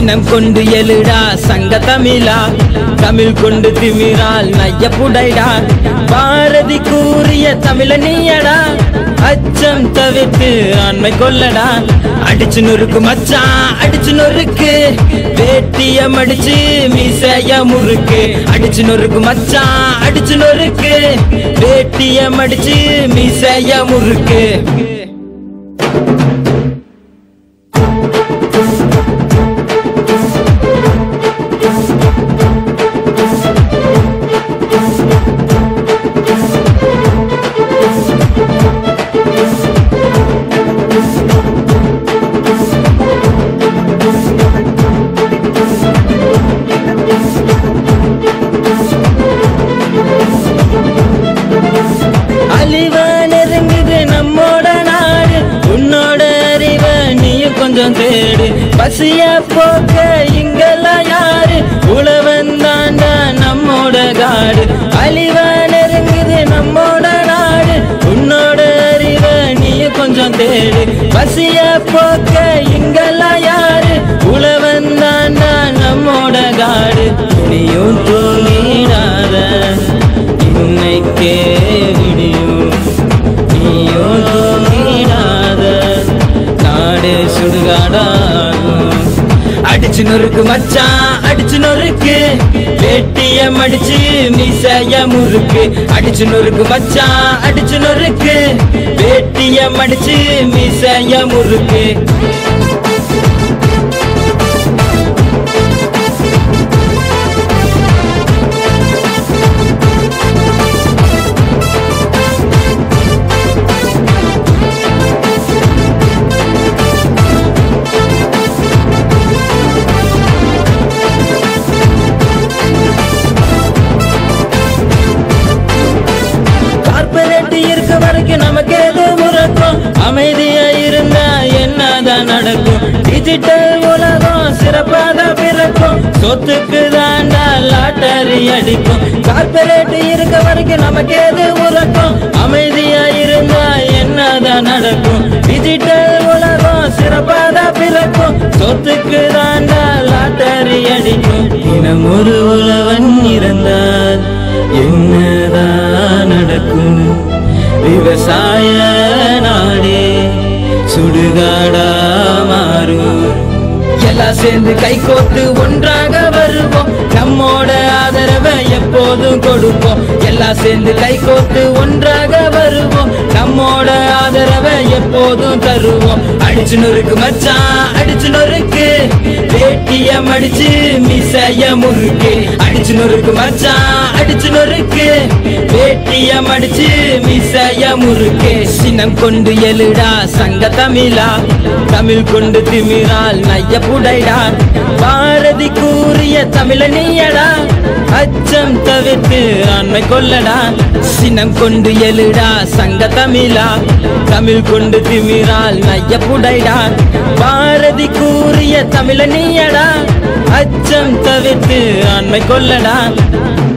சினம் கொண்டு எழுடா சங்க தமிழா தமிழ் கொண்டு திமிரால் நைய புடைடா பாரதி கூறிய தமிழ நீயடா அச்சம் தவிர்த்து ஆண்மை கொள்ளடா அடிச்சு நொறுக்கு மச்சான் அடிச்சு நொறுக்கு வேட்டிய மடிச்சு மீசைய முறுக்கு அடிச்சு நொறுக்கு மச்சான் அடிச்சு நொறுக்கு வேட்டிய மடிச்சு மீசைய முறுக்கு அழிவ நெருங்குது நம்மோட நாடு உன்னோட அறிவ நீயும் கொஞ்சம் தேடு பசிய போக்க இங்கெல்லாம் யாரு உழவன் தாண்டா நம்மோட காடு அழிவ நெருங்குது நம்மோட நாடு உன்னோட அறிவ நீயும் கொஞ்சம் தேடு பசிய போக்க இங்கெல்லாம் யாரு உழவன் தாண்டா நம்மோட காடு நீயும் தூங்கிடாத இன்னைக்கே விடியும் நீயோ தூங்கிடாத நாடு சுடுகாடாகும் அடிச்சு நொறுக்கு மச்சான் அடிச்சு நொறுக்கு வேட்டிய மடிச்சு மீசைய முறுக்கு அடிச்சு நொறுக்கு மச்சான் அடிச்சு நொறுக்கு வேட்டிய மடிச்சு மீசைய முறுக்கு கார்பரேட் இருக்க வரைக்கும் நமக்கு எது முறக்கும் அமைதியா இருந்தா என்னதான் நடக்கும் டிஜிட்டல் உலகம் சிறப்பாக பிறக்கும் சொத்துக்கு தாண்டா லாட்டரி அடிக்கும் கார்பரேட் இருக்க வரைக்கும் நமக்கு எது உறக்கும் அமைதியா இருந்தா என்னதான் நடக்கும் டிஜிட்டல் உலகம் சிறப்பாக பிறக்கும் சொத்துக்கு தாண்டா லாட்டரி அடிக்கும் தினம் ஒரு உழவன் இருந்தால் என்னதான் நடக்கும் விவசாய நாடே சுடுகாடா மாறும் எல்லாம் சேர்ந்து கை கோர்த்து ஒன்றாக வருவோம் நம்மோட ஆதரவை எப்போதும் கொடுப்போம் எல்லாம் சேர்ந்து கை கோர்த்து ஒன்றாக வருவோம் நம்மோட ஆதரவை எப்போதும் தருவோம் அடிச்சு நொறுக்கு மச்சான் அடிச்சு நொறுக்கு வேட்டிய மடிச்சு மிசைய முறுக்கு அடிச்சு நொறுக்கு மச்சான் அடிச்சு நொறுக்கு வேட்டிய மடிச்சு மிசைய முறுக்கு சினம் கொண்டு எழுடா சங்க தமிழா தமிழ் கொண்டு திமிரால் நைய புடைடா பாரதி கூறிய தமிழ நீயடா அச்சம் தவிர்த்து ஆண்மை கொள்ளடா சினம் கொண்டு எழுடா சங்க தமிழா தமிழ் கொண்டு திமிரால் நைய புடைடா பாரதி கூறிய தமிழ நீயடா அச்சம் தவிர்த்து ஆண்மை கொள்ளடா